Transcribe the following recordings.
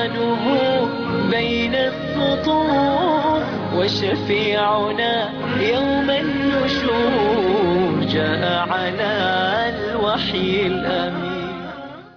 عنوانه بين السطور وشفيعنا يوم النشور جاء على الوحي الأمين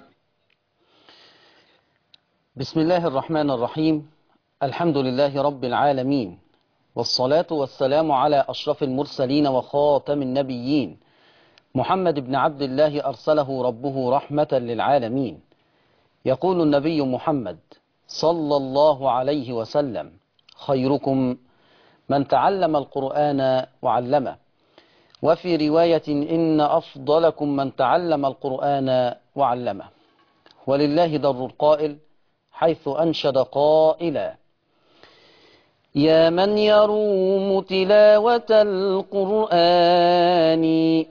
بسم الله الرحمن الرحيم الحمد لله رب العالمين والصلاة والسلام على أشرف المرسلين وخاتم النبيين محمد بن عبد الله أرسله ربه رحمة للعالمين يقول النبي محمد صلى الله عليه وسلم خيركم من تعلم القرآن وعلمه وفي رواية إن أفضلكم من تعلم القرآن وعلمه ولله در القائل حيث أنشد قائلا يا من يروم تلاوة القرآن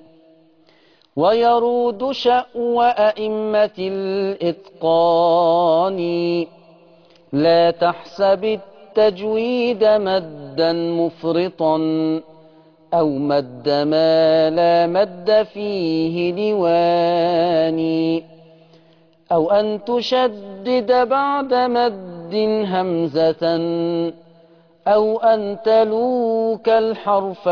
ويرود شأو أئمة الإتقان لا تحسب التجويد مدا مفرطا أو مد ما لا مد فيه لواني أو أن تشدد بعد مد همزة أو أن تلوك الحرف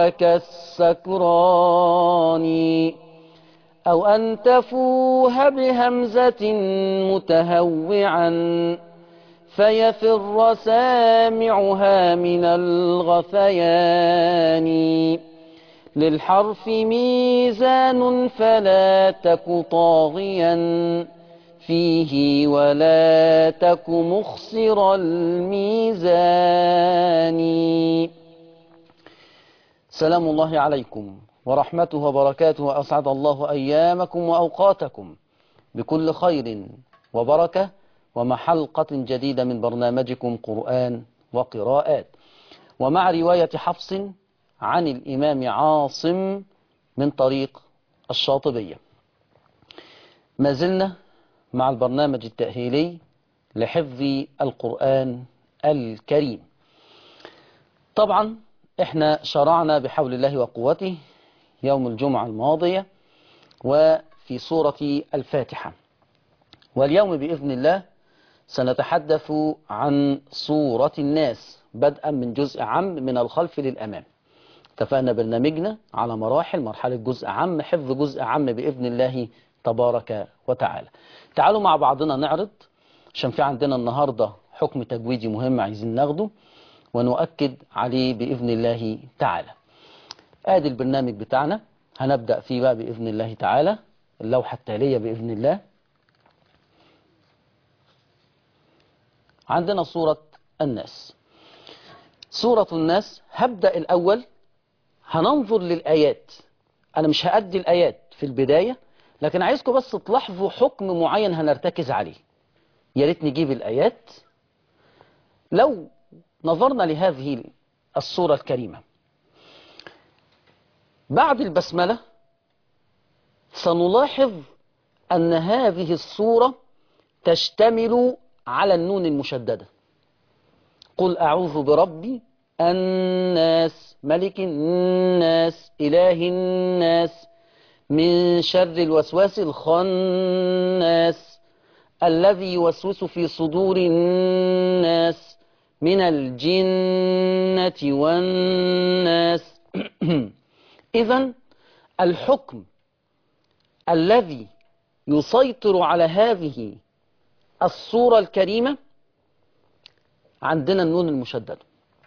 كالسكران أو أن تفوه بهمزة متهوعا فيفر سامعها من الغثيان للحرف ميزان فلا تك طاغيا فيه ولا تك مخسر الميزان سلام الله عليكم ورحمته وبركاته أسعد الله أيامكم وأوقاتكم بكل خير وبركة ومع حلقة جديدة من برنامجكم قرآن وقراءات ومع رواية حفص عن الإمام عاصم من طريق الشاطبية ما زلنا مع البرنامج التأهيلي لحفظ القرآن الكريم طبعا احنا شرعنا بحول الله وقوته يوم الجمعة الماضية وفي سورة الفاتحة واليوم بإذن الله سنتحدث عن سورة الناس بدءا من جزء عام من الخلف للأمام اتفقنا برنامجنا على مراحل مرحلة جزء عام حفظ جزء عام بإذن الله تبارك وتعالى تعالوا مع بعضنا نعرض عشان في عندنا النهاردة حكم تجويدي مهم عايزين ناخده ونؤكد عليه بإذن الله تعالى ادي البرنامج بتاعنا هنبدأ فيه بقى بإذن الله تعالى اللوحة التالية بإذن الله عندنا سورة الناس سورة الناس هبدأ الأول هننظر للآيات أنا مش هأدي الآيات في البداية لكن عايزكم بس تلاحظوا حكم معين هنرتكز عليه يا ريت نجيب الآيات لو نظرنا لهذه السورة الكريمة بعد البسملة سنلاحظ أن هذه السورة تشتمل على النون المشددة قل أعوذ بربي الناس ملك الناس إله الناس من شر الوسواس الخناس الذي يوسوس في صدور الناس من الجنة والناس إذا الحكم الذي يسيطر على هذه الصورة الكريمة عندنا النون المشددة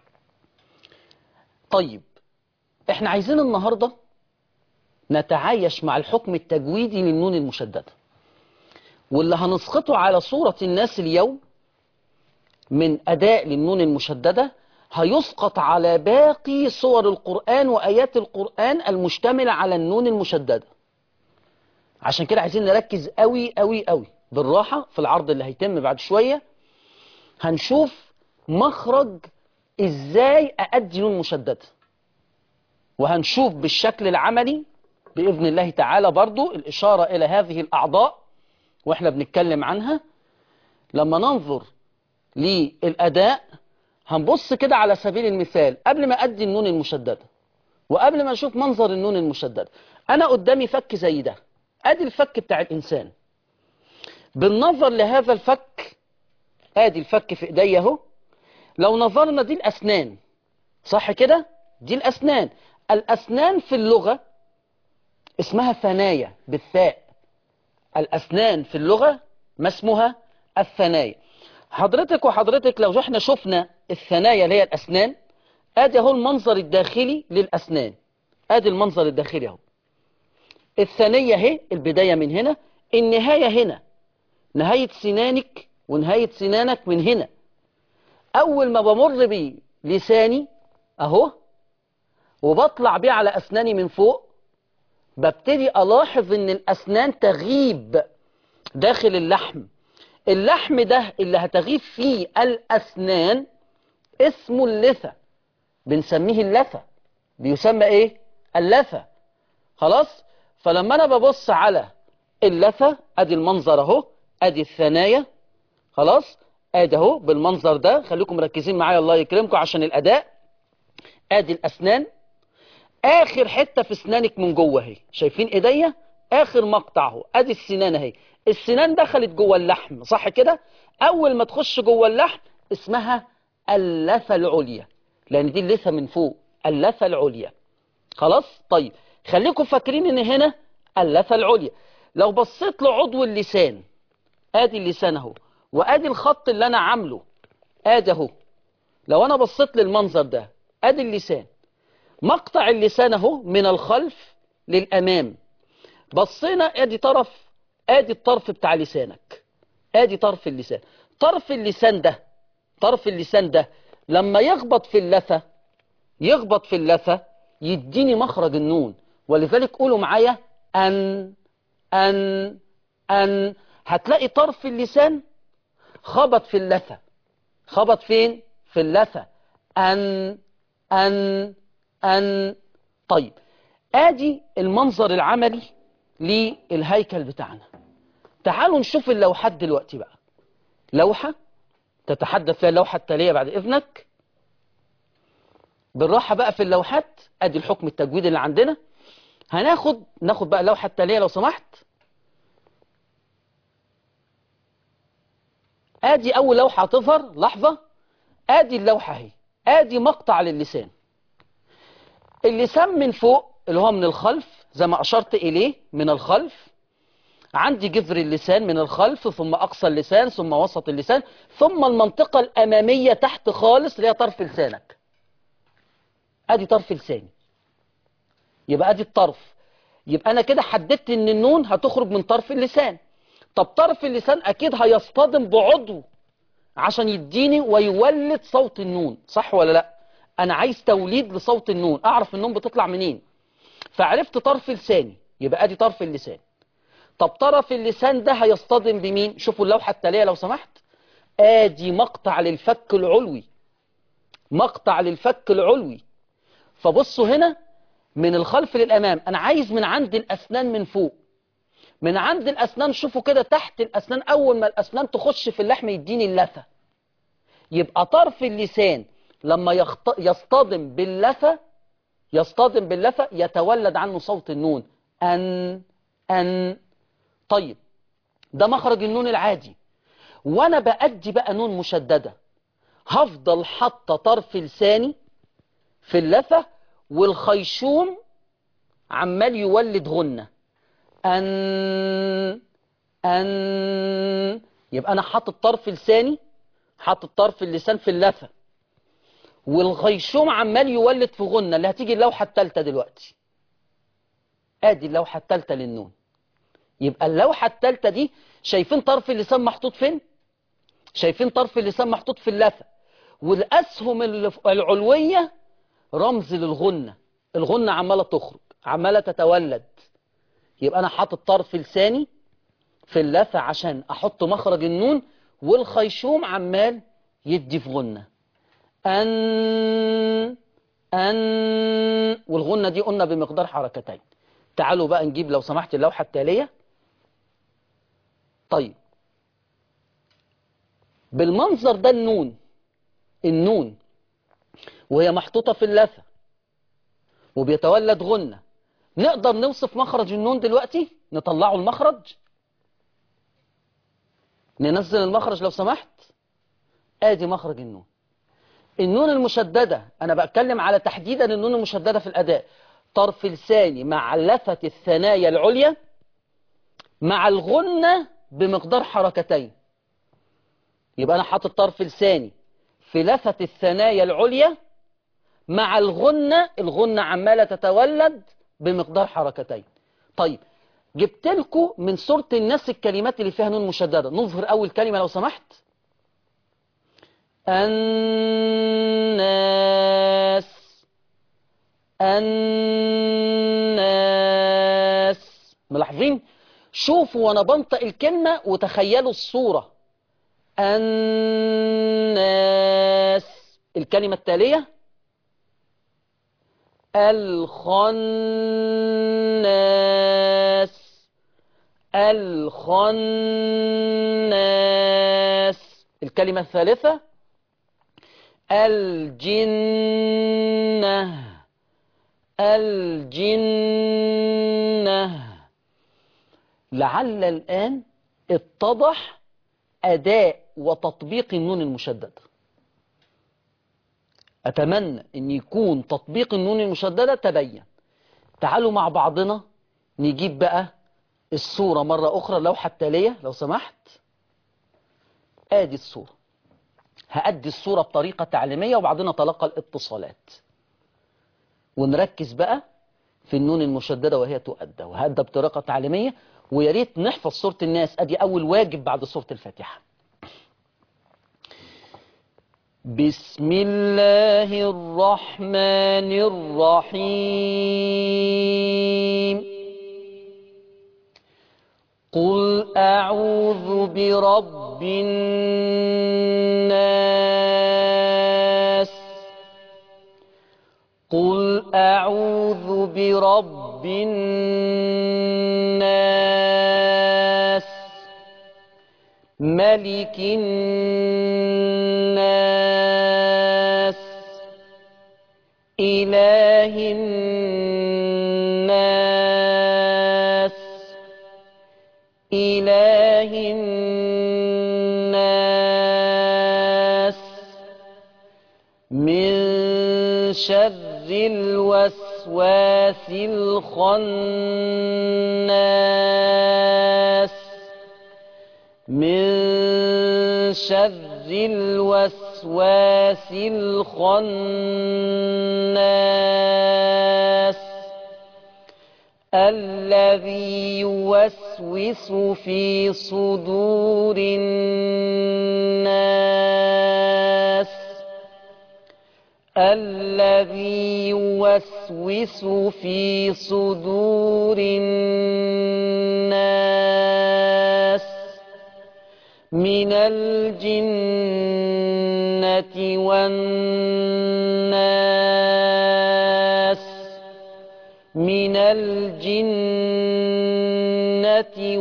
طيب احنا عايزين النهاردة نتعايش مع الحكم التجويدي للنون المشددة واللي هنسقطه على صورة الناس اليوم من أداء للنون المشددة هيسقط على باقي صور القرآن وآيات القرآن المشتملة على النون المشددة عشان كده عايزين نركز قوي قوي قوي بالراحة في العرض اللي هيتم بعد شوية هنشوف مخرج ازاي أأدي نون مشددة وهنشوف بالشكل العملي بإذن الله تعالى برضو الإشارة إلى هذه الأعضاء وإحنا بنتكلم عنها لما ننظر للأداء هنبص كده على سبيل المثال قبل ما أدي النون المشددة وقبل ما أشوف منظر النون المشددة أنا قدامي فك زي ده أدي الفك بتاع الإنسان بالنظر لهذا الفك ادي الفك في ايديا اهو لو نظرنا دي الاسنان صح كده دي الاسنان الاسنان في اللغة اسمها ثنايا بالثاء الاسنان في اللغة ما اسمها الثنايا حضرتك وحضرتك لو احنا شفنا الثنايا اللي هي الاسنان ادي اهو المنظر الداخلي للاسنان ادي المنظر الداخلي اهو الثانية اهي البداية من هنا النهاية هنا نهاية سنانك ونهاية سنانك من هنا أول ما بمر بيه لساني أهو وبطلع بيه على أسناني من فوق ببتدي ألاحظ إن الأسنان تغيب داخل اللحم اللحم ده اللي هتغيب فيه الأسنان اسمه اللثة بنسميه اللثة بيسمى إيه؟ اللثة خلاص؟ فلما أنا ببص على اللثة أدي المنظر أهو أدي الثنايا خلاص ادي اهو بالمنظر ده خليكم مركزين معايا الله يكرمكم عشان الاداء ادي الاسنان اخر حته في اسنانك من جوه اهي شايفين ايديا اخر مقطع اهو ادي السنان اهي السنان دخلت جوه اللحم صح كده اول ما تخش جوه اللحم اسمها اللثه العليا لان دي اللثه من فوق اللثه العليا خلاص طيب خليكم فاكرين ان هنا اللثه العليا لو بصيت لعضو اللسان ادي اللسان اهو وادي الخط اللي انا عامله ادي اهو لو انا بصيت للمنظر ده ادي اللسان مقطع اللسان اهو من الخلف للامام بصينا ادي طرف ادي الطرف بتاع لسانك ادي طرف اللسان طرف اللسان ده طرف اللسان ده لما يخبط في اللثة يخبط في اللثة يديني مخرج النون ولذلك قولوا معايا ان ان ان هتلاقي طرف اللسان خبط في اللثة خبط فين في اللثة أن أن أن طيب آدي المنظر العملي للهيكل بتاعنا تعالوا نشوف اللوحات دلوقتي بقى لوحة تتحدث فيها اللوحة التالية بعد إذنك بالراحة بقى في اللوحات أدي الحكم التجويد اللي عندنا هناخد ناخد بقى اللوحة التالية لو سمحت ادي اول لوحة هتظهر لحظة ادي اللوحة اهي ادي مقطع للسان اللسان من فوق اللي هو من الخلف زي ما اشرت اليه من الخلف عندي جذر اللسان من الخلف ثم اقصى اللسان ثم وسط اللسان ثم المنطقة الامامية تحت خالص اللي هي طرف لسانك ادي طرف لساني يبقى ادي الطرف يبقى انا كده حددت ان النون هتخرج من طرف اللسان طب طرف اللسان اكيد هيصطدم بعضو عشان يديني ويولد صوت النون صح ولا لا انا عايز توليد لصوت النون اعرف النون بتطلع منين فعرفت طرف لساني يبقى ادي طرف اللسان طب طرف اللسان ده هيصطدم بمين شوفوا اللوحة التالية لو سمحت ادي مقطع للفك العلوي مقطع للفك العلوي فبصوا هنا من الخلف للامام انا عايز من عند الاسنان من فوق من عند الأسنان شوفوا كده تحت الأسنان أول ما الأسنان تخش في اللحم يديني اللثة يبقى طرف اللسان لما يخط... يصطدم باللثة يصطدم باللثة يتولد عنه صوت النون أن أن طيب ده مخرج النون العادي وأنا بأدي بقى نون مشددة هفضل حاطة طرف لساني في اللثة والخيشوم عمال يولد غنة أن أن يبقى أنا حاطط طرف لساني حاطط طرف اللسان في اللثة والغيشوم عمال يولد في غنة اللي هتيجي اللوحة الثالثة دلوقتي ادي اللوحة الثالثة للنون يبقى اللوحة الثالثة دي شايفين طرف اللسان محطوط فين شايفين طرف اللسان محطوط في اللثة والأسهم العلوية رمز للغنة الغنة عمالة تخرج عمالة تتولد يبقى أنا حاطط طرف لساني في اللثة عشان أحط مخرج النون والخيشوم عمال يدي في غنة أن أن والغنة دي قلنا بمقدار حركتين تعالوا بقى نجيب لو سمحت اللوحة التالية طيب بالمنظر ده النون النون وهي محطوطة في اللثة وبيتولد غنة نقدر نوصف مخرج النون دلوقتي نطلعه المخرج ننزل المخرج لو سمحت ادي مخرج النون النون المشددة انا بتكلم على تحديدا النون المشددة في الاداء طرف لساني مع لفة الثنايا العليا مع الغنة بمقدار حركتين يبقى انا حاطط طرف لساني في لفة الثنايا العليا مع الغنة الغنة عمالة تتولد بمقدار حركتين طيب جبت لكم من سورة الناس الكلمات اللي فيها نون مشددة نظهر أول كلمة لو سمحت الناس الناس ملاحظين شوفوا وانا بنطق الكلمة وتخيلوا الصورة الناس الكلمة التالية الخناس الخناس الكلمة الثالثة الجنة الجنة لعل الآن اتضح أداء وتطبيق النون المشددة أتمنى أن يكون تطبيق النون المشددة تبين تعالوا مع بعضنا نجيب بقى الصورة مرة أخرى اللوحة التالية لو سمحت آدي الصورة هأدي الصورة بطريقة تعليمية وبعدين نتلقى الاتصالات ونركز بقى في النون المشددة وهي تؤدى وهأدى بطريقة تعليمية ويا ريت نحفظ سورة الناس أدي أول واجب بعد سورة الفاتحة بسم الله الرحمن الرحيم قل أعوذ برب الناس قل أعوذ برب الناس ملك الناس إله الناس إله الناس من شر الوسواس الخناس من شر الوسواس الخناس الذي يوسوس في صدور الناس الذي يوسوس في صدور الناس من الجنة والناس من الجنة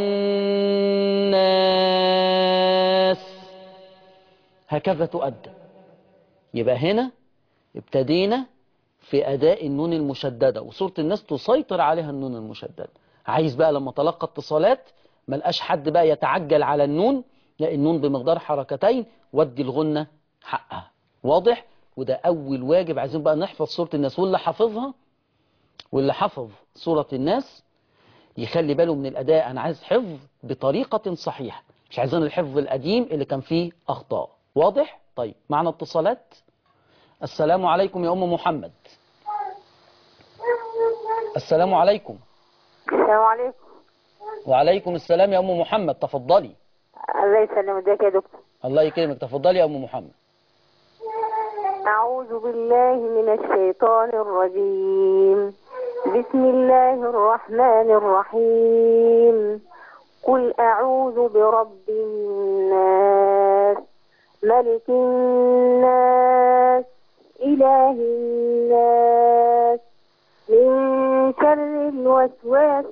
والناس هكذا تؤدى يبقى هنا ابتدينا في أداء النون المشددة وصورة الناس تسيطر عليها النون المشددة عايز بقى لما تلقى اتصالات ملقاش حد بقى يتعجل على النون لا النون بمقدار حركتين ودي الغنة حقها واضح وده أول واجب عايزين بقى نحفظ سورة الناس واللي حافظها واللي حفظ سورة الناس يخلي باله من الأداء أنا عايز حفظ بطريقة صحيحة مش عايزين الحفظ القديم اللي كان فيه أخطاء واضح؟ طيب معنا اتصالات السلام عليكم يا أم محمد السلام عليكم السلام عليكم وعليكم السلام يا أم محمد تفضلي الله يسلمك ازيك يا دكتور الله يكرمك تفضلي يا أم محمد أعوذ بالله من الشيطان الرجيم بسم الله الرحمن الرحيم قل أعوذ برب الناس ملك الناس إله الناس من شر الوسواس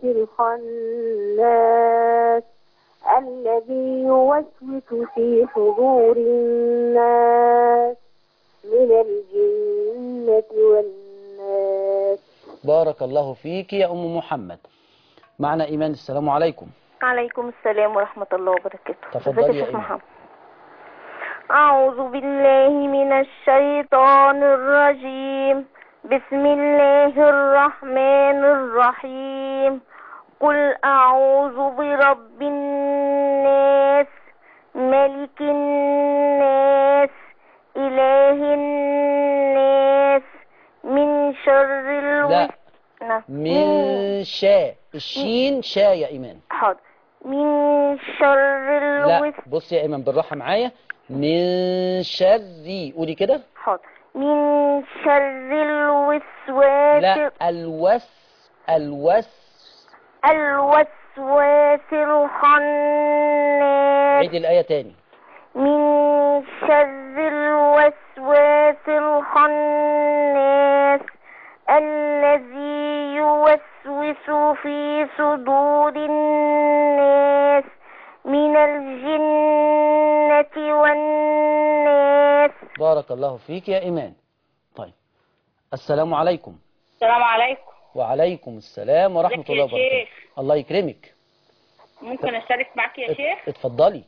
الخناس الذي يوسوس في صدور الناس من الجنة والناس بارك الله فيك يا أم محمد معنا إيمان السلام عليكم عليكم السلام ورحمة الله وبركاته تفضلي ازيك يا يا شيخ إيمان. محمد أعوذ بالله من الشيطان الرجيم بسم الله الرحمن الرحيم قل أعوذ برب الناس ملك الناس إله الناس من شر الوسواس لا نعم. من شاء الشين شاء يا إيمان حاضر من شر لا الوس بص يا إيمان بالراحة معايا من شر قولي كده حاضر من شر الوسواس لا الوس الوس الوسواس الخناس عيد الآية تاني من شر الوسواس الخناس الذي يوسوس في صدور الناس من الجنة والناس بارك الله فيك يا إيمان طيب السلام عليكم السلام عليكم وعليكم السلام ورحمة ازيك يا الله وبركاته شيخ؟ الله يكرمك ممكن أشارك معك يا ات- شيخ اتفضلي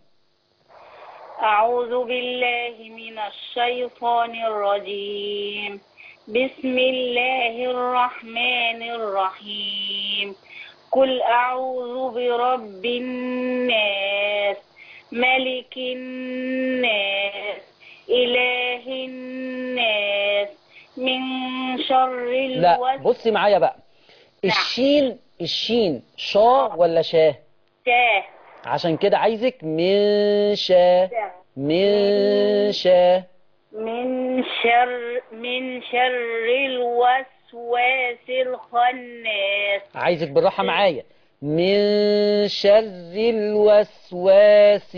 أعوذ بالله من الشيطان الرجيم بسم الله الرحمن الرحيم قل أعوذ برب الناس ملك الناس إله الناس من شر لا الوسواس بصي معايا بقى الشين الشين شا ولا شاه عشان كده عايزك من شا من شا من شر من شر الوسواس الخناس عايزك بالراحة معايا من شر الوسواس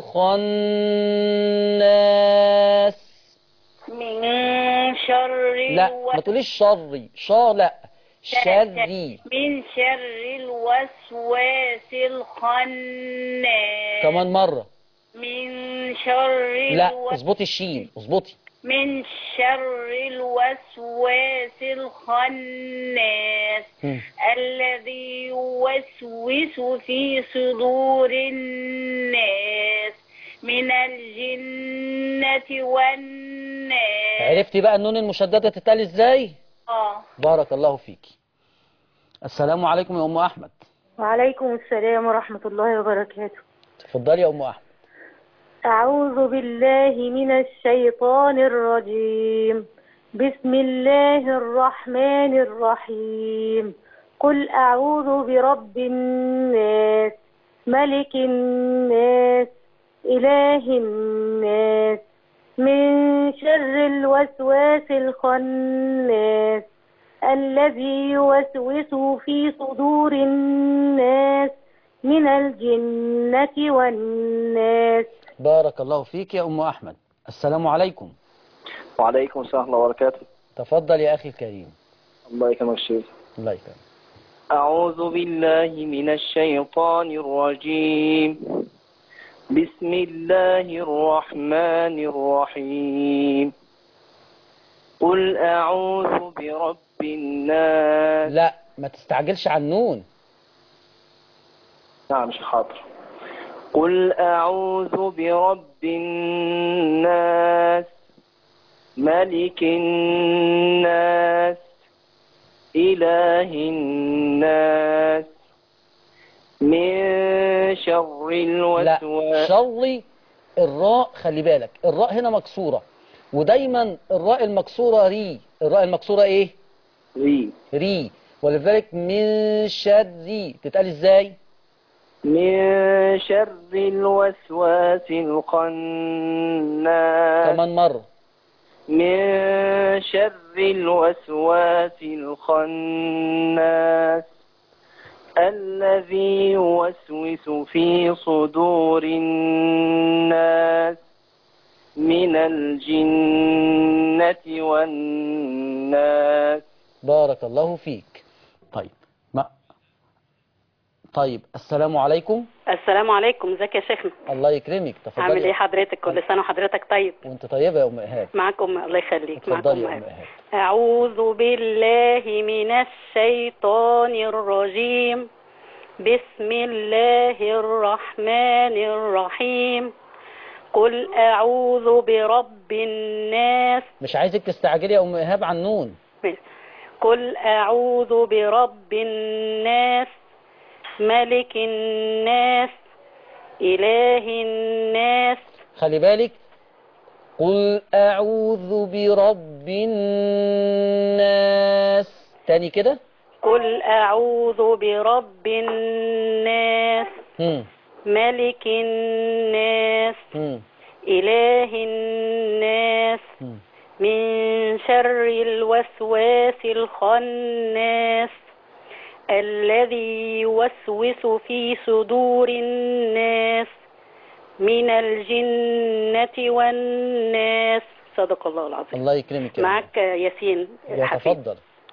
الخناس من شر لا ما الوس... تقوليش شري شا لا شري من شر الوسواس الخناس كمان مرة من شر لا الوس... اظبطي الشين اظبطي من شر الوسواس الخناس مم. الذي يوسوس في صدور الناس من الجنة والناس عرفتي بقى النون المشددة تتقال ازاي آه. بارك الله فيكي السلام عليكم يا ام احمد وعليكم السلام ورحمة الله وبركاته اتفضلي يا ام احمد أعوذ بالله من الشيطان الرجيم بسم الله الرحمن الرحيم قل أعوذ برب الناس ملك الناس إله الناس من شر الوسواس الخناس الذي يوسوس في صدور الناس من الجنة والناس بارك الله فيك يا ام احمد السلام عليكم وعليكم السلام ورحمة الله وبركاته تفضل يا اخي الكريم الله يكرمك الشيخ الله يكرمك أعوذ بالله من الشيطان الرجيم بسم الله الرحمن الرحيم قل أعوذ برب الناس لا ما تستعجلش على النون نعم شيخ حاضر قل أعوذ برب الناس ملك الناس إله الناس من شر لا الوسواس شري الراء خلي بالك الراء هنا مكسورة ودايما الراء المكسورة ري الراء المكسورة ايه ري ري ولذلك من شر تتقال ازاي من شر الوسواس الخناس كمان مرة من شر الوسواس الخناس الذي يوسوس في صدور الناس من الجنة والناس بارك الله فيك طيب ما طيب السلام عليكم السلام عليكم ازيك يا شيخنا الله يكرمك عامل ايه تفضلي حضرتك كل سنه وحضرتك طيب وانت طيبة يا ام ايهاب معاك ام الله يخليك معاك اتفضلي ام يا ام إيهاب. ايهاب اعوذ بالله من الشيطان الرجيم بسم الله الرحمن الرحيم قل أعوذ برب الناس مش عايزك تستعجلي يا ام ايهاب عن نون قل أعوذ برب الناس ملك الناس إله الناس خلي بالك قل اعوذ برب الناس تاني كده قل أعوذ برب الناس هم ملك الناس هم إله الناس هم من شر الوسواس الخناس الذي يوسوس في صدور الناس من الجنة والناس صدق الله العظيم الله يكرمك يا معك ياسين أم. حفيظ يتفضل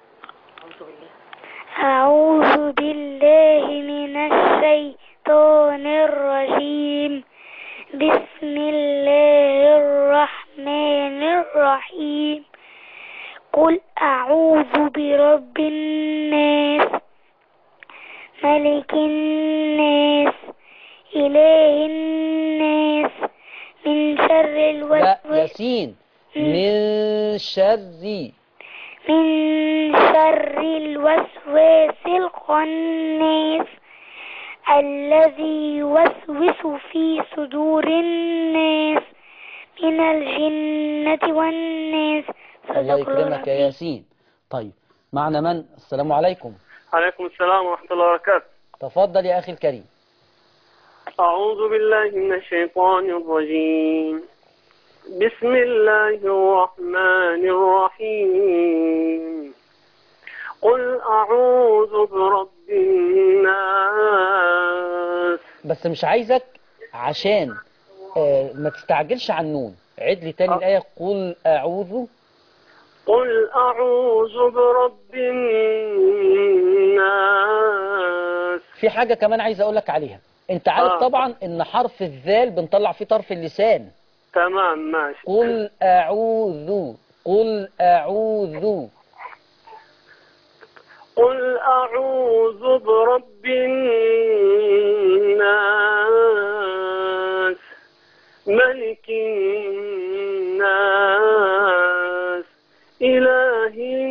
أعوذ بالله من الشيطان الرجيم بسم الله الرحمن الرحيم قل أعوذ برب الناس ملك الناس إله الناس من شر لا الوسواس ياسين من شر من شر الوسواس الخناس الذي يوسوس في صدور الناس من الجنة والناس الله صدق الله يكرمك يا العظيم. ياسين طيب معنا من السلام عليكم عليكم السلام ورحمة الله وبركاته تفضل يا اخي الكريم أعوذ بالله من الشيطان الرجيم بسم الله الرحمن الرحيم قل أعوذ برب الناس بس مش عايزك عشان آه ما تستعجلش عن نون عيد لي تاني الآية قل أعوذ قل أعوذ برب الناس في حاجة كمان عايز أقول لك عليها أنت عارف آه. طبعا إن حرف الذال بنطلع فيه طرف اللسان تمام ماشي قل أعوذ قل أعوذ قل أعوذ برب الناس ملك الناس إله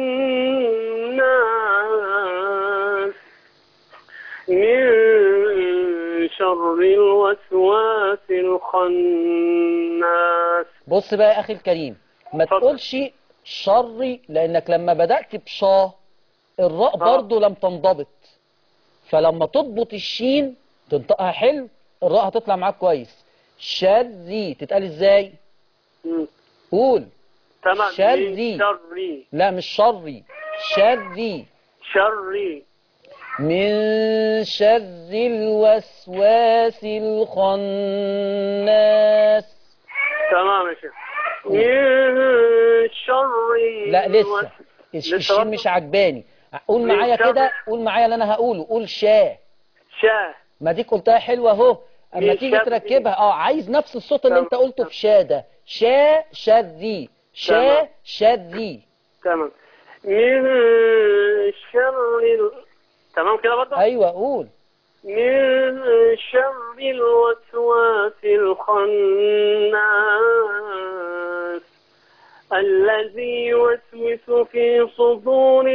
الناس من شر الوسواس الخناس بص بقى يا أخي الكريم ما اتفضل. تقولش شري لأنك لما بدأت بشا الراء برضو لم تنضبط فلما تضبط الشين تنطقها حلو الراء هتطلع معاك كويس شري تتقال ازاي مم. قول تمام شري. من شري لا مش شري شري شري من شر الوسواس الخناس تمام يا شيخ من شر لا لسه الوس- الش- لسه الشين برضه؟ مش عجباني قول من معايا شر- كده قول معايا اللي انا هقوله قول شاه شاه ما ديك قلتها حلوه اهو اما من تيجي شر- تركبها اه عايز نفس الصوت اللي تمام. انت قلته في شا ده شا شذي شا تمام. شذي تمام من شر ال... تمام كده برضه ايوه قول من شر الوسواس الخناس الذي يوسوس في صدور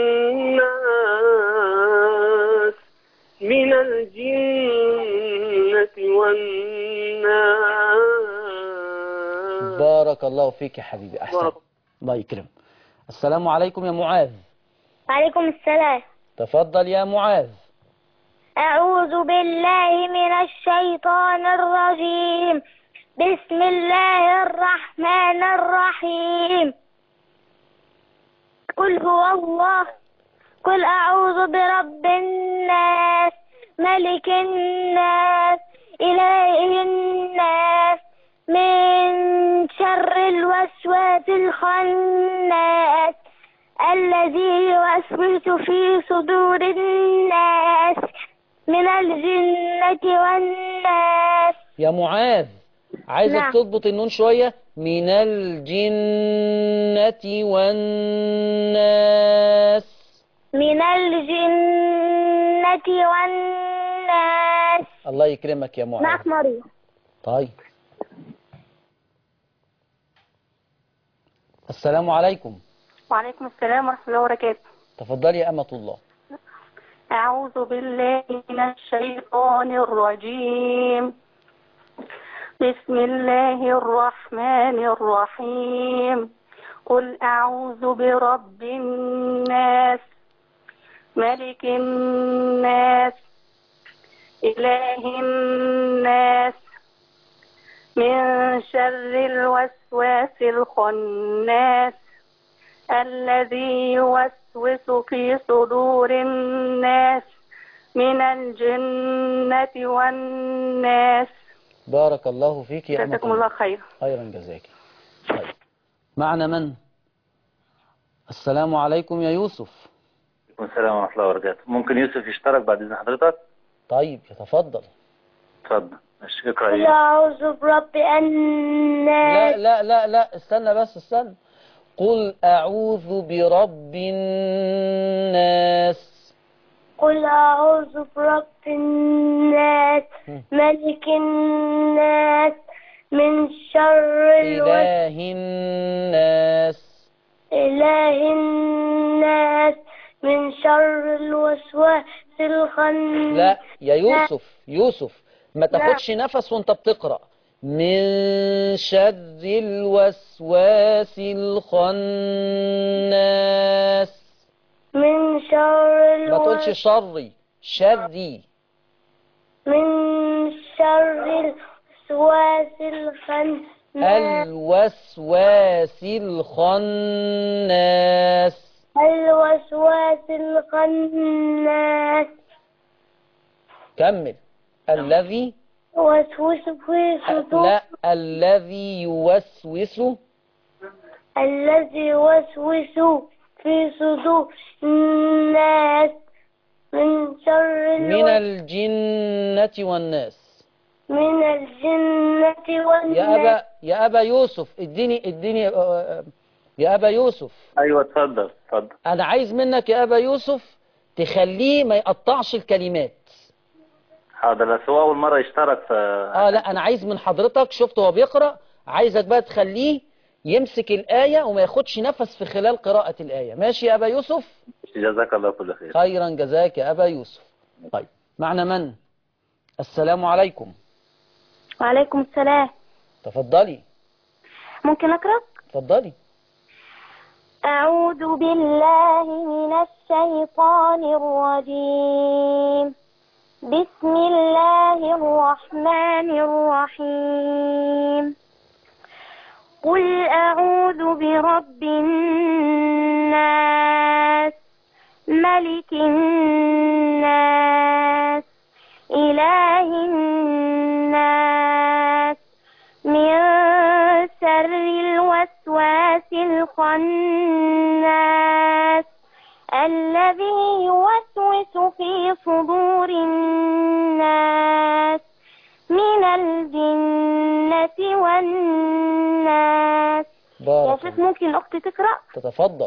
الناس من الجنة والناس بارك الله فيك يا حبيبي احسن بارك. الله يكرم السلام عليكم يا معاذ وعليكم السلام تفضل يا معاذ أعوذ بالله من الشيطان الرجيم بسم الله الرحمن الرحيم قل هو الله قل أعوذ برب الناس ملك الناس إله الناس من شر الوسواس الخناس الذي يوسوس في صدور الناس من الجنة والناس يا معاذ عايزك نعم. تضبط النون شوية من الجنة والناس من الجنة والناس الله يكرمك يا معاذ معك مريم طيب السلام عليكم وعليكم السلام ورحمة الله وبركاته تفضلي يا أمة الله أعوذ بالله من الشيطان الرجيم بسم الله الرحمن الرحيم قل أعوذ برب الناس ملك الناس إله الناس من شر الوسواس الخناس الذي يوسوس في صدور الناس من الجنة والناس بارك الله فيك يا أمة جزاكم الله خير خيرا جزاك طيب معنا من السلام عليكم يا يوسف وعليكم السلام ورحمة الله وبركاته ممكن يوسف يشترك بعد إذن حضرتك طيب يتفضل اتفضل ماشي اقرأ قل يا يوسف. أعوذ برب لا الناس لا لا لا استنى بس استنى قل أعوذ برب الناس قل أعوذ برب الناس مم. ملك الناس من شر الوسواس إله الناس إله الناس من شر الوسواس الخناس لا يا يوسف يوسف ما تاخدش نفس وانت بتقرأ من شر الوسواس الخناس من شر ما تقولش الوسواس شري شري من شر الوسواس الخناس الوسواس الخناس الوسواس الخناس كمل الذي وسوس في صدور لا الذي يوسوس الذي يوسوس في صدور الناس من شر من الوسواس الجنة والناس من الجنة والناس يا أبا يا أبا يوسف اديني اديني آه، آه، يا أبا يوسف أيوة اتفضل اتفضل أنا عايز منك يا أبا يوسف تخليه ما يقطعش الكلمات حاضر بس هو أول مرة يشترك ف اه لا انا عايز من حضرتك شفت هو بيقرأ عايزك بقى تخليه يمسك الآية وما ياخدش نفس في خلال قراءة الآية ماشي يا أبا يوسف جزاك الله كل خير خيرا جزاك يا أبا يوسف طيب معنا من السلام عليكم وعليكم السلام تفضلي ممكن أقرأ؟ تفضلي أعوذ بالله من الشيطان الرجيم بسم الله الرحمن الرحيم قل أعوذ برب الناس ملك الناس إله الناس من شر الوسواس الخناس الذي يوسوس في صدور الناس من الجنة والناس يا بارك شيخ الله. ممكن أختي تقرأ تتفضل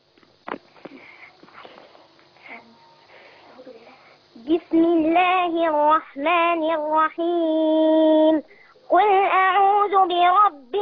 بسم الله الرحمن الرحيم قل أعوذ برب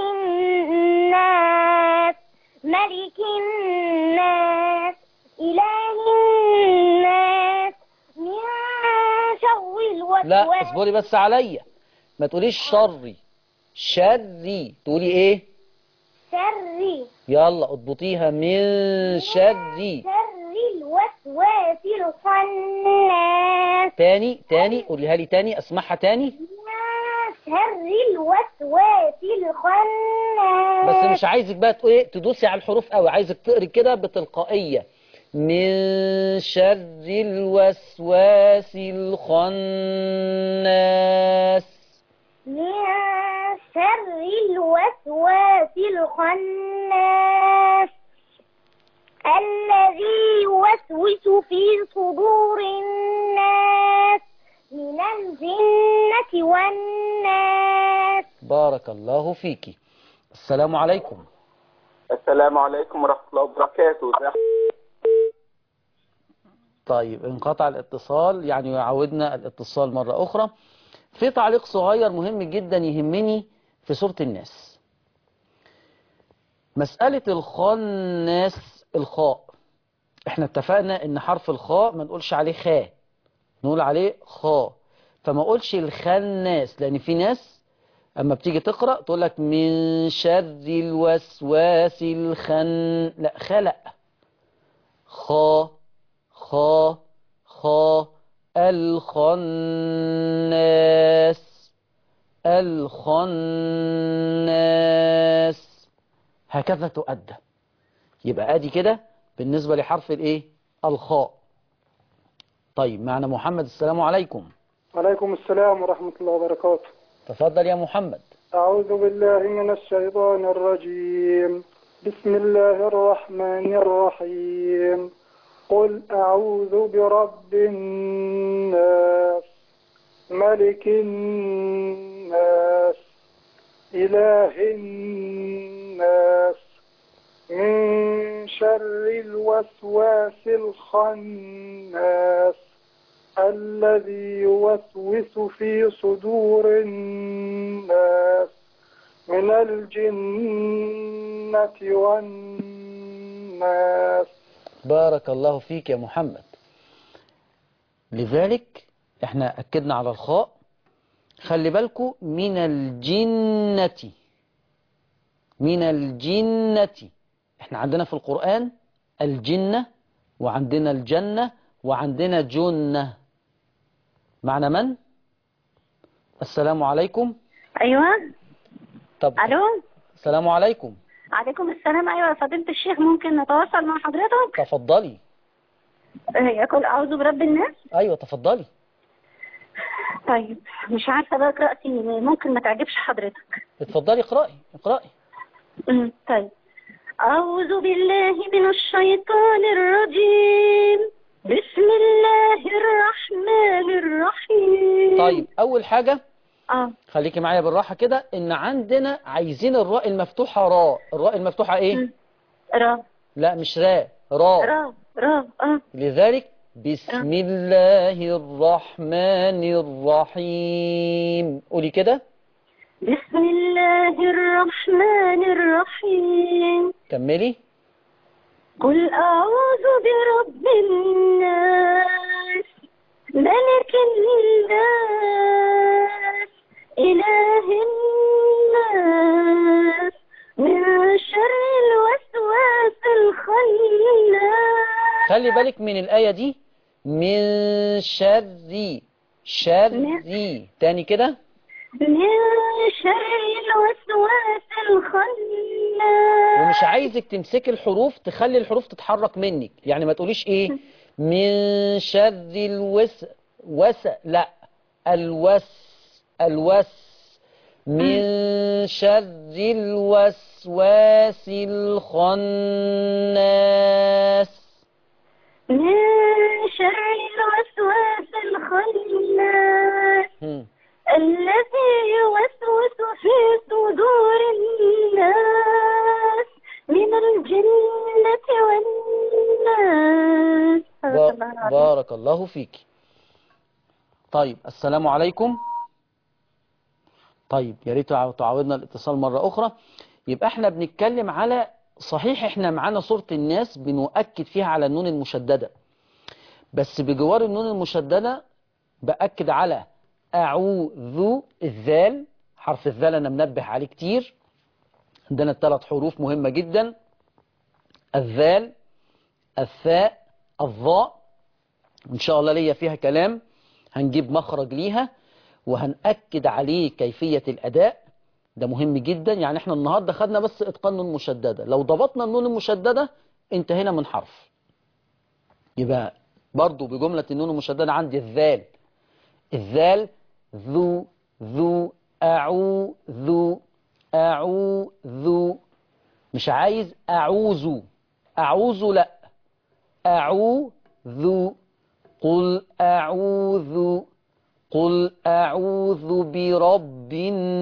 الناس ملك الناس إله الناس من شر الوسواس لا اصبري بس عليا ما تقوليش شري شري تقولي ايه شر يلا اضبطيها من شري شر الوسواس الخناس تاني تاني قوليها لي تاني اسمعها تاني من شر الوسواس الخناس بس مش عايزك بقى تقول ايه تدوسي على الحروف قوي عايزك تقري كده بتلقائية من شر الوسواس الخناس من شر الوسواس الخناس الذي يوسوس في صدور الناس من الجنة والناس بارك الله فيكي السلام عليكم السلام عليكم ورحمة الله وبركاته طيب انقطع الاتصال يعني يعودنا الاتصال مرة أخرى في تعليق صغير مهم جدا يهمني في سورة الناس مسألة الخناس الخاء احنا اتفقنا ان حرف الخاء ما نقولش عليه خاء نقول عليه خاء فما اقولش الخناس لان في ناس اما بتيجي تقرأ تقول لك من شر الوسواس الخن لا خلق خا خا خا الخناس الخناس هكذا تؤدى يبقى ادي كده بالنسبة لحرف الايه الخاء طيب معنا محمد السلام عليكم عليكم السلام ورحمة الله وبركاته تفضل يا محمد أعوذ بالله من الشيطان الرجيم بسم الله الرحمن الرحيم قل أعوذ برب الناس ملك الناس إله الناس من شر الوسواس الخناس الذي يوسوس في صدور الناس من الجنة والناس بارك الله فيك يا محمد لذلك احنا أكدنا على الخاء خلي بالكم من الجنة من الجنة احنا عندنا في القرآن الجنة وعندنا الجنة وعندنا جنة معنى من السلام عليكم أيوة طب ألو السلام عليكم عليكم السلام أيوة يا فضيلة الشيخ ممكن نتواصل مع حضرتك تفضلي يقول أعوذ برب الناس ايوه تفضلي طيب مش عارفة بقى قراءتي ممكن ما تعجبش حضرتك اتفضلي اقرأي اقرأي أمم، طيب أعوذ بالله من الشيطان الرجيم بسم الله الرحمن الرحيم طيب اول حاجة اه خليكي معايا بالراحة كده ان عندنا عايزين الراء المفتوحة راء الراء المفتوحة ايه مم. را لا مش راء راء را را اه لذلك بسم الله الرحمن الرحيم قولي كده بسم الله الرحمن الرحيم كملي قل أعوذ برب الناس ملك الناس إله الناس من شر الوسواس الخناس خلي بالك من الآية دي من شر شر تاني كده من شر الوسواس الخناس ومش عايزك تمسكي الحروف تخلي الحروف تتحرك منك يعني ما تقوليش ايه من شر الوس وس لا الوس الوس من شر الوسواس الخناس من شر الوسواس الخناس هم. الذي يوسوس في صدور الناس من الجنة والناس صدق الله با- العظيم. بارك الله فيك طيب السلام عليكم طيب يا ريت تعا- تعاودنا الاتصال مرة أخرى يبقى احنا بنتكلم على صحيح احنا معانا صورة الناس بنؤكد فيها على النون المشددة بس بجوار النون المشددة بأكد على أعوذ الذال حرف الذال أنا منبه عليه كتير عندنا ثلاث حروف مهمة جدا الذال الثاء الظاء إن شاء الله ليا فيها كلام هنجيب مخرج ليها وهنأكد عليه كيفية الأداء ده مهم جدا يعني احنا النهاردة خدنا بس إتقان نون مشددة لو ضبطنا النون المشددة انتهينا من حرف يبقى برضو بجملة النون المشددة عندي الذال الذال ذو ذو أعوذ أعوذ مش عايز أعوذ أعوذ لا أعوذ قل أعوذ قل أعوذ برب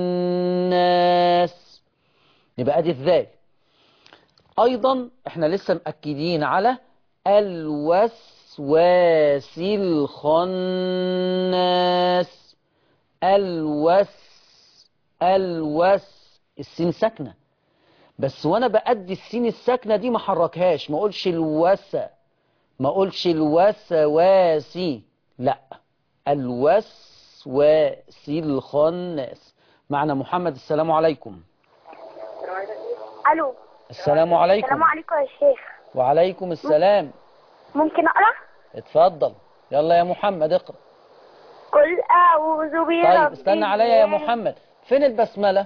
الناس يبقى أدي الذال أيضا احنا لسه مأكدين على الوسواس الخناس الوس الوس السين ساكنة بس وانا بأدي السين الساكنة دي ما حركهاش ما اقولش الوسا ما اقولش الوسواسي لا الوسواسي الخناس معنا محمد السلام عليكم الو السلام عليكم السلام عليكم يا شيخ وعليكم السلام ممكن اقرا اتفضل يلا يا محمد اقرأ قل اعوذ برب طيب استنى عليا يا الناس. محمد فين البسملة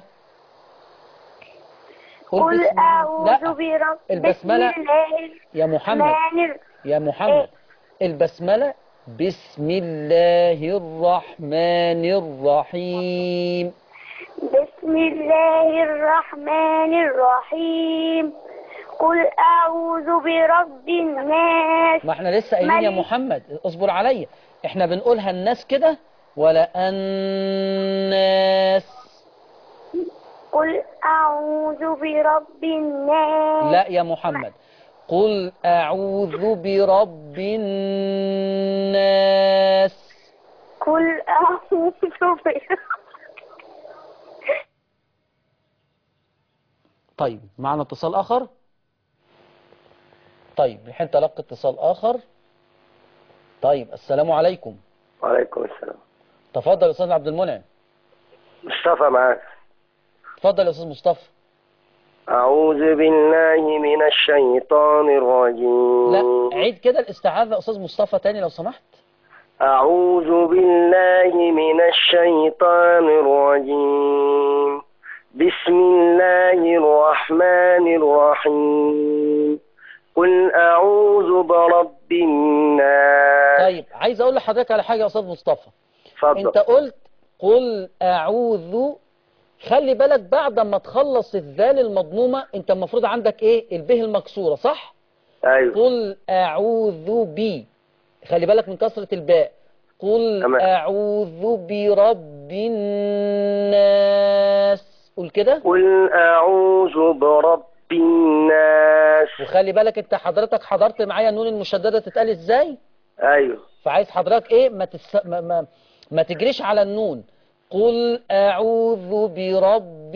قول قل بسم- اعوذ لا برب البسملة بسم الله يا محمد الرحمن الر- يا محمد البسملة بسم الله الرحمن الرحيم بسم الله الرحمن الرحيم قل اعوذ برب الناس ما احنا لسه قايلين يا مالي. محمد اصبر عليا احنا بنقولها الناس كده ولا الناس قل اعوذ برب الناس لا يا محمد قل أعوذ برب الناس قل اعوذ برب طيب معنا اتصال آخر طيب الحين تلقى اتصال آخر طيب السلام عليكم وعليكم السلام تفضل يا أستاذ عبد المنعم مصطفى معاك تفضل يا أستاذ مصطفى أعوذ بالله من الشيطان الرجيم لا عيد كده الاستعاذة يا أستاذ مصطفى تاني لو سمحت أعوذ بالله من الشيطان الرجيم بسم الله الرحمن الرحيم قل أعوذ برب الناس طيب عايز أقول لحضرتك على حاجة يا أستاذ مصطفى اتفضل أنت قلت قل أعوذ خلي بالك بعد ما تخلص الذال المضمومة أنت المفروض عندك إيه البه المكسورة صح؟ أيوه قل أعوذ بي خلي بالك من كسرة الباء قل تمام. أعوذ برب الناس قول كده قل أعوذ برب الناس وخلي بالك انت حضرتك حضرت معايا النون المشددة تتقال ازاي أيوه فعايز حضرتك ايه ما, تس... ما, ما, ما تجريش على النون قل أعوذ برب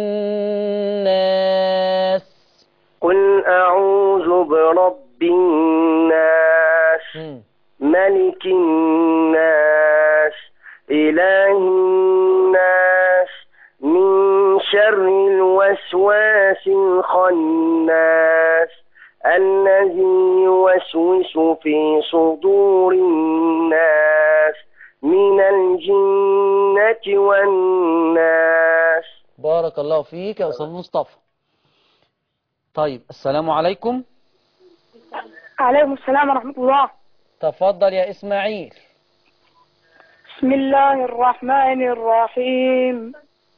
الناس قل أعوذ برب الناس مم. ملك الناس إله الناس من شر الوسواس الخناس الذي يوسوس في صدور الناس من الجنة والناس بارك الله فيك يا أستاذ مصطفى طيب السلام عليكم عليكم السلام ورحمة الله تفضل يا إسماعيل بسم الله الرحمن الرحيم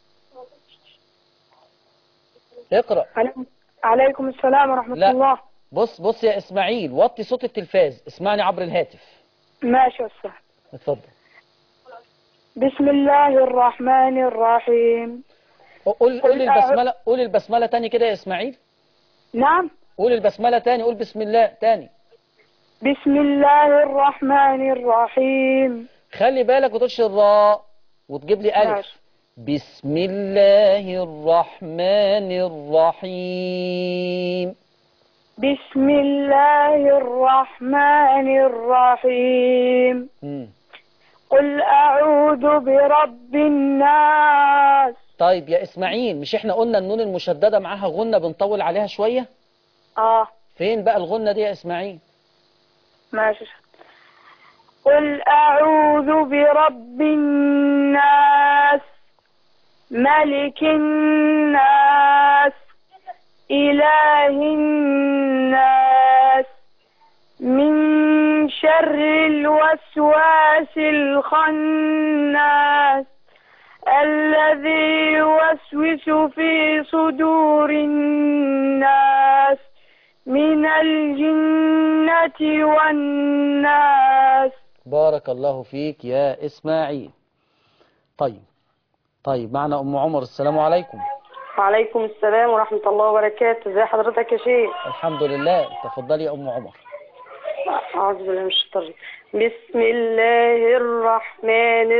اقرأ عليكم- عليكم السلام ورحمة لا. الله بص بص يا إسماعيل وطي صوت التلفاز اسمعني عبر الهاتف ماشي يا أستاذ اتفضل بسم الله الرحمن الرحيم قول قول قل البسملة قول البسملة تاني كده يا إسماعيل نعم قول البسملة تاني قول بسم الله تاني بسم الله الرحمن الرحيم خلي بالك وتقولش الراء وتجيب لي ألف ماشي. بسم الله الرحمن الرحيم بسم الله الرحمن الرحيم مم. قل أعوذ برب الناس طيب يا إسماعيل مش احنا قلنا النون المشددة معاها غنة بنطول عليها شوية آه فين بقى الغنة دي يا إسماعيل ماشي قل أعوذ برب الناس ملك الناس إله الناس من شر الوسواس الخناس الذي يوسوس في صدور الناس من الجنة والناس بارك الله فيك يا إسماعيل طيب طيب معنا أم عمر السلام عليكم وعليكم السلام ورحمة الله وبركاته ازي حضرتك يا شيخ الحمد لله تفضلي يا أم عمر أعوذ بالله من الشيطان الرجيم. بسم الله الرحمن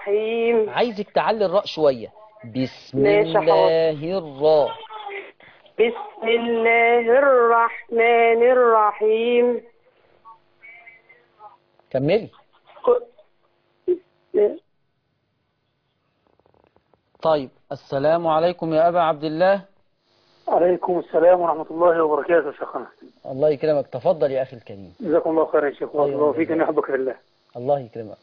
الرحيم عايزك تعلي الراء شوية بسم ماشي، حاضر. الله الراء بسم الله الرحمن الرحيم كملي قل- طيب السلام عليكم يا أبا عبد الله عليكم السلام ورحمة الله وبركاته شيخنا الله يكرمك تفضل يا أخي الكريم جزاكم الله خير يا شيخ أيوة الله فيك أن أحبك في الله الله يكرمك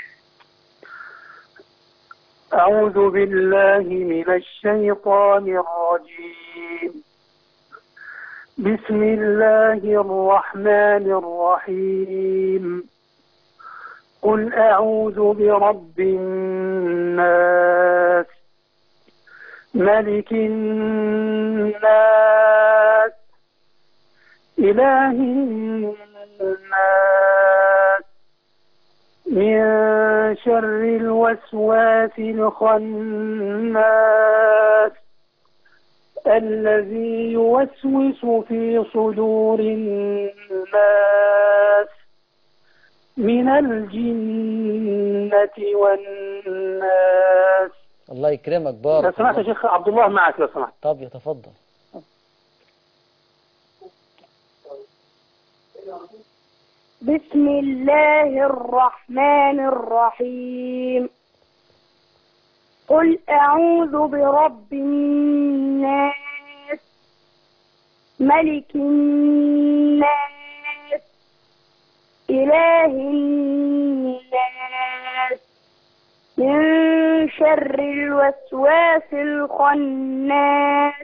أعوذ بالله من الشيطان الرجيم بسم الله الرحمن الرحيم قل أعوذ برب الناس ملك الناس إله الناس من شر الوسواس الخناس الذي يوسوس في صدور الناس من الجنة والناس الله يكرمك لو بارك سمحت يا الله. شيخ عبد الله معك لو سمحت طب يتفضل بسم الله الرحمن الرحيم قل أعوذ برب الناس ملك الناس إله الناس من شر الوسواس الخناس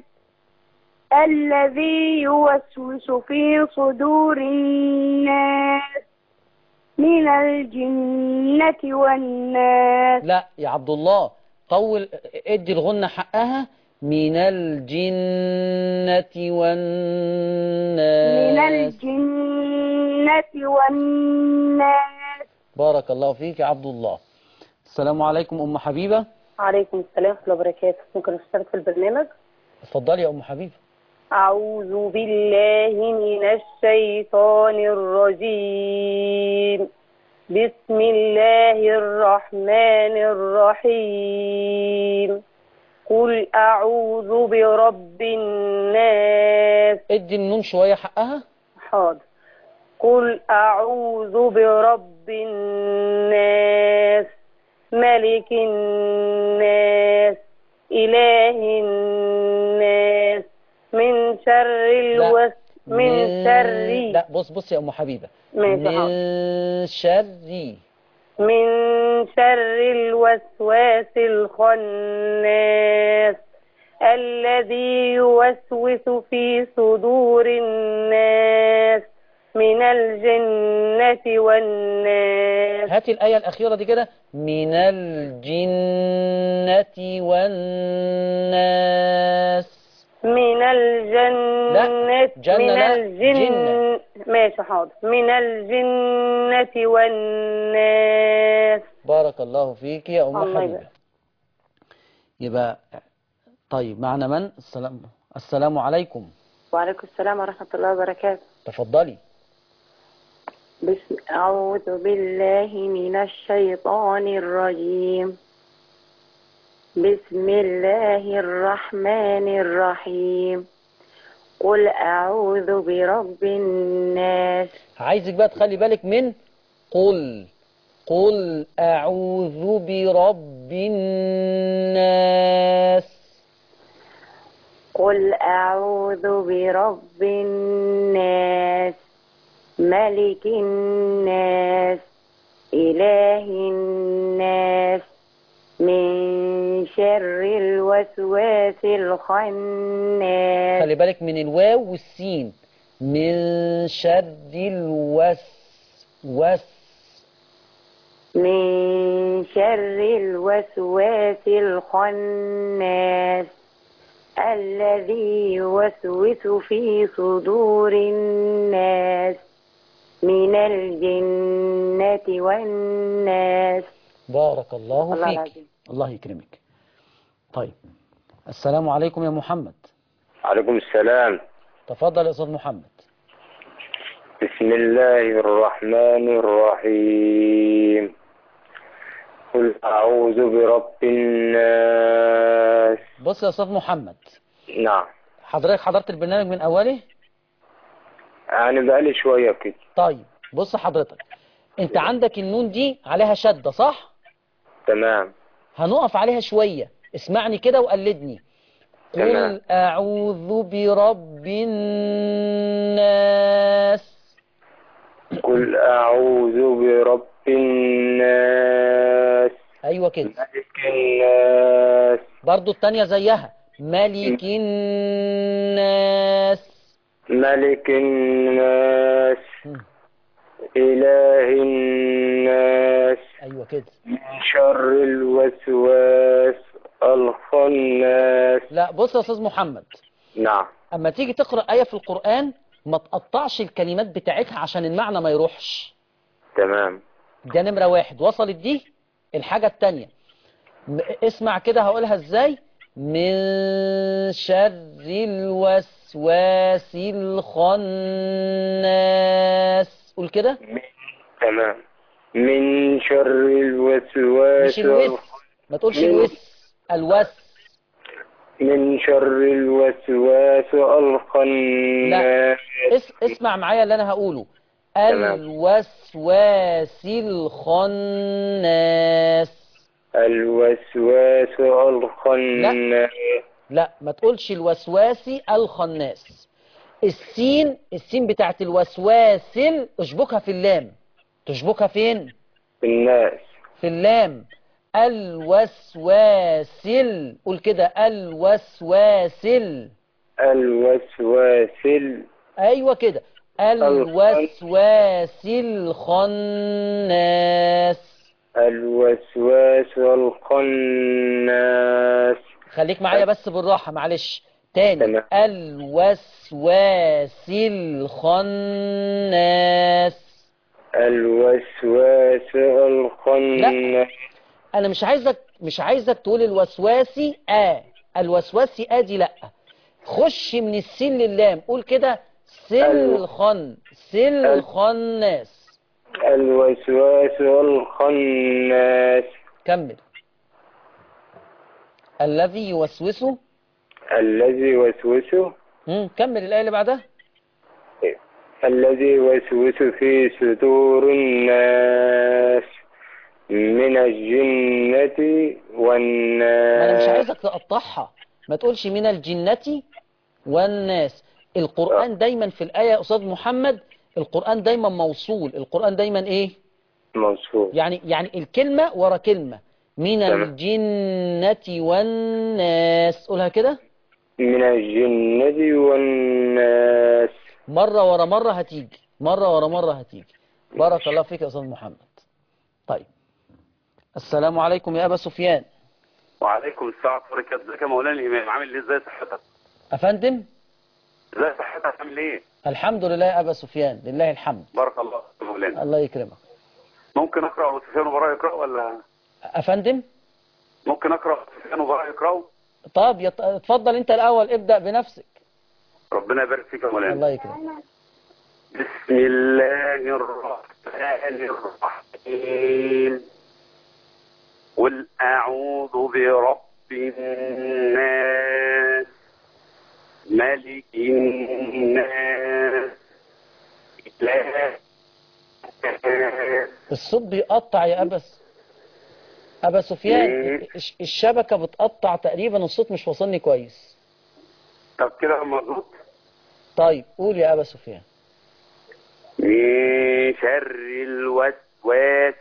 الذي يوسوس في صدور الناس من الجنة والناس لا يا عبد الله طول ادي الغنة حقها من الجنة والناس من الجنة والناس بارك الله فيك يا عبد الله السلام عليكم أم حبيبة عليكم السلام ورحمة الله وبركاته ممكن أشترك في البرنامج اتفضلي يا أم حبيبة أعوذ بالله من الشيطان الرجيم بسم الله الرحمن الرحيم قل أعوذ برب الناس ادي النون شوية حقها حاضر قل أعوذ برب الناس ملك الناس إله الناس من شر الوس من شر لا بص بص يا أم حبيبة ماشي حاضر. من شر من شر الوسواس الخناس الذي يوسوس في صدور الناس من الجنة والناس هاتي الآية الأخيرة دي كده من الجنة والناس من الجنة لا، جنة من لا، الجن جنة. ماشي حاضر من الجنة والناس بارك الله فيك يا أم الله حبيبة يبارك. يبقى طيب معنا من السلام السلام عليكم وعليكم السلام ورحمة الله وبركاته تفضلي بسم أعوذ بالله من الشيطان الرجيم بسم الله الرحمن الرحيم قل أعوذ برب الناس عايزك بقى تخلي بالك من قل قل أعوذ برب الناس قل أعوذ برب الناس ملك الناس إله الناس من شر الوسواس الخناس خلي بالك من الواو والسين من شر الوس وس من شر الوسواس الخناس الذي يوسوس في صدور الناس من الجنة والناس بارك الله الله فيك العظيم. الله يكرمك طيب السلام عليكم يا محمد عليكم السلام تفضل يا أستاذ محمد بسم الله الرحمن الرحيم قل أعوذ برب الناس بص يا أستاذ محمد نعم حضرتك حضرت البرنامج من اوله يعني بقالي شوية كده طيب بص حضرتك انت عندك النون دي عليها شدة صح تمام هنقف عليها شوية اسمعني كده وقلدني تمام. قل أعوذ برب الناس قل أعوذ برب الناس أيوة كده ملك الناس برضو التانية زيها ملك الناس ملك الناس إله الناس أيوة كده من شر الوسواس الخناس لا بص يا أستاذ محمد نعم أما تيجي تقرأ آية في القرآن ما تقطعش الكلمات بتاعتها عشان المعنى ما يروحش تمام ده نمرة واحد وصلت دي الحاجة التانية م- اسمع كده هقولها ازاي من شر الوسواس الخناس قول كده تمام من شر الوسواس مش الوس ما تقولش من- الوس الوس من شر الوسواس الخناس اس اسمع معايا اللي انا هقوله تمام. الوسواس الخناس الوسواس الخناس لا ما تقولش الوسواسي الخناس السين السين بتاعت الوسواسل اشبكها في اللام تشبكها فين الناس في اللام الوسواسل قول كده الوسواسل الوسواس ايوه كده الوسواس الخناس الوسواس الخناس خليك معايا بس بالراحة معلش تاني تمام. الوسواس الخناس الوسواس الخناس انا مش عايزك مش عايزك تقول الوسواسي اه الوسواسي اه دي لا خش من السين للام قول كده سلخن سلخناس الوسواس الخناس كمل الذي يوسوس الذي يوسوس مم، كمل الآية اللي بعدها الذي يوسوس في صدور الناس من الجنة ما انا مش والناس عايزك تقطعها ما تقولش من الجنة والناس القرآن دايما في الآية يا أستاذ محمد القرآن دايما موصول القرآن دايما إيه موصول يعني يعني الكلمة ورا كلمة من تمام. الجنة والناس قولها كده من الجنة والناس مرة ورا مرة هتيجي مرة ورا مرة هتيجي بارك الله فيك يا أستاذ محمد طيب السلام عليكم يا أبا سفيان وعليكم السلام ورحمة الله وبركاته ازيك يا مولانا الإمام عامل ايه ازاي صحتك؟ أفندم ازاي صحتك عامل ايه؟ الحمد لله يا أبا سفيان لله الحمد بارك الله فيك يا مولانا الله يكرمك ممكن أقرأ وسفيان وبراء يقرأ ولا أفندم ممكن أقرأ وسفيان وبراء يقرأوا؟ طب يط... اتفضل أنت الأول ابدأ بنفسك ربنا يبارك فيك يا مولانا الله يكرمك بسم الله الرحمن الرحيم قل أعوذ برب الناس ملك الناس إله الناس الصوت بيقطع يا أبا س- أبا سفيان الش- الشبكة بتقطع تقريبا الصوت مش واصلني كويس طب كده مظبوط طيب قول يا أبا سفيان من شر الوسواس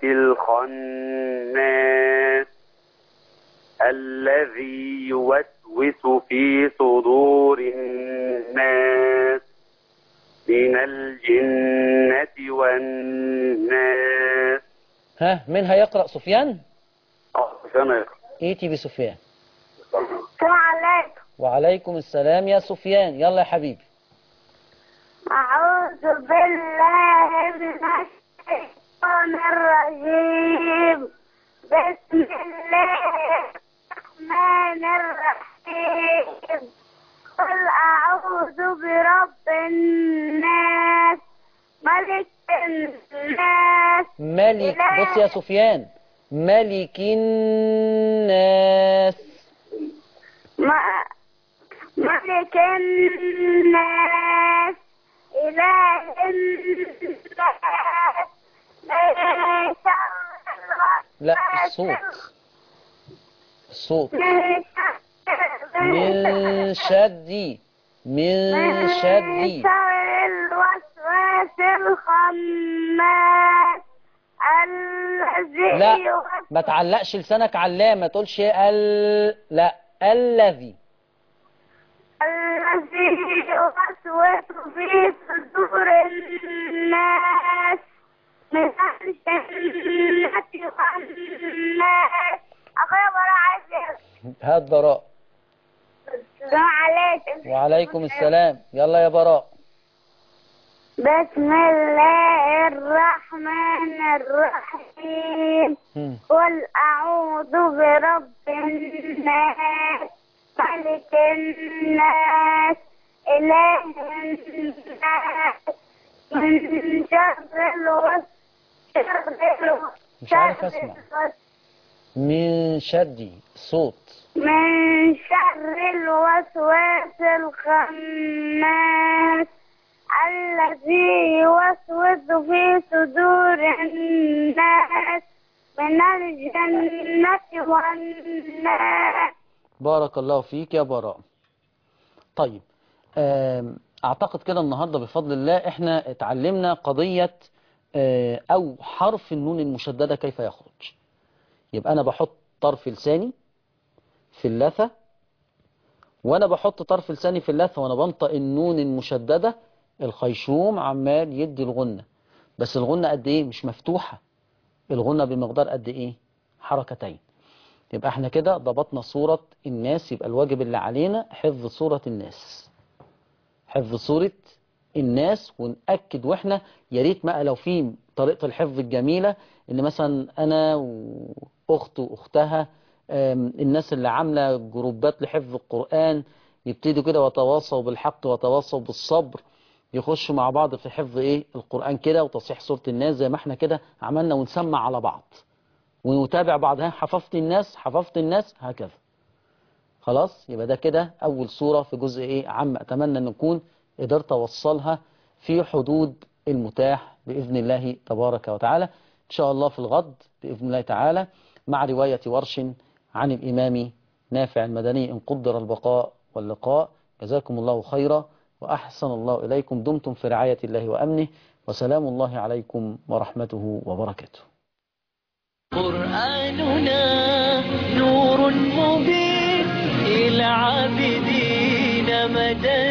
الخناس الذي يوسوس في صدور الناس من الجنة والناس ها مين هيقرأ سفيان اه سنة ايتي بسفيان السلام عليكم وعليكم السلام يا سفيان يلا يا حبيبي أعوذ بالله من الشيطان الرجيم بسم الله الرحمن الرحيم قل أعوذ برب الناس ملك الناس ملك إله- بص يا سفيان ملك الناس ما ملك ملك الناس إله الناس من شر لا الصوت الصوت من من شر من من شر شر الوسواس الخناس الذي لا يوسوس ما تعلقش لسانك علاه ما تقولش ال لا الذي الذي يوسوس في صدور الناس من الجنة والناس أخويا براء عايز هات براء السلام عليكم وعليكم السلام يلا يا براء بسم الله الرحمن الرحيم هم. قل أعوذ برب الناس ملك الناس إله الناس من شر الوسواس شر الوسواس مش عارف اسمع من شر صوت من شر الوسواس الخناس الذي يوسوس في صدور الناس من الجنة والناس بارك الله فيك يا براء طيب آم، اعتقد كده النهاردة بفضل الله احنا اتعلمنا قضية آه، او حرف النون المشددة كيف يخرج يبقى انا بحط طرف لساني في اللثة وانا بحط طرف لساني في اللثة وانا بنطق النون المشددة الخيشوم عمال يدي الغنة بس الغنة قد ايه مش مفتوحة الغنة بمقدار قد ايه حركتين يبقى احنا كده ضبطنا صورة الناس يبقى الواجب اللي علينا حفظ صورة الناس حفظ صورة الناس ونأكد واحنا يا ريت بقى لو في طريقة الحفظ الجميلة ان مثلا انا واخت واختها آم، الناس اللي عاملة جروبات لحفظ القرآن يبتدوا كده وتواصوا بالحق وتواصوا بالصبر يخشوا مع بعض في حفظ ايه القرآن كده وتصحيح صورة الناس زي ما احنا كده عملنا ونسمع على بعض ونتابع بعض ها حفظت الناس حفظت الناس هكذا خلاص يبقى ده كده أول صورة في جزء إيه عام أتمنى أن نكون قدرت أوصلها في حدود المتاح بإذن الله تبارك وتعالى إن شاء الله في الغد بإذن الله تعالى مع رواية ورش عن الإمام نافع المدني إن قدر البقاء واللقاء جزاكم الله خيرا وأحسن الله إليكم دمتم في رعاية الله وأمنه وسلام الله عليكم ورحمته وبركاته قرآننا نور مبين للعابدين مدد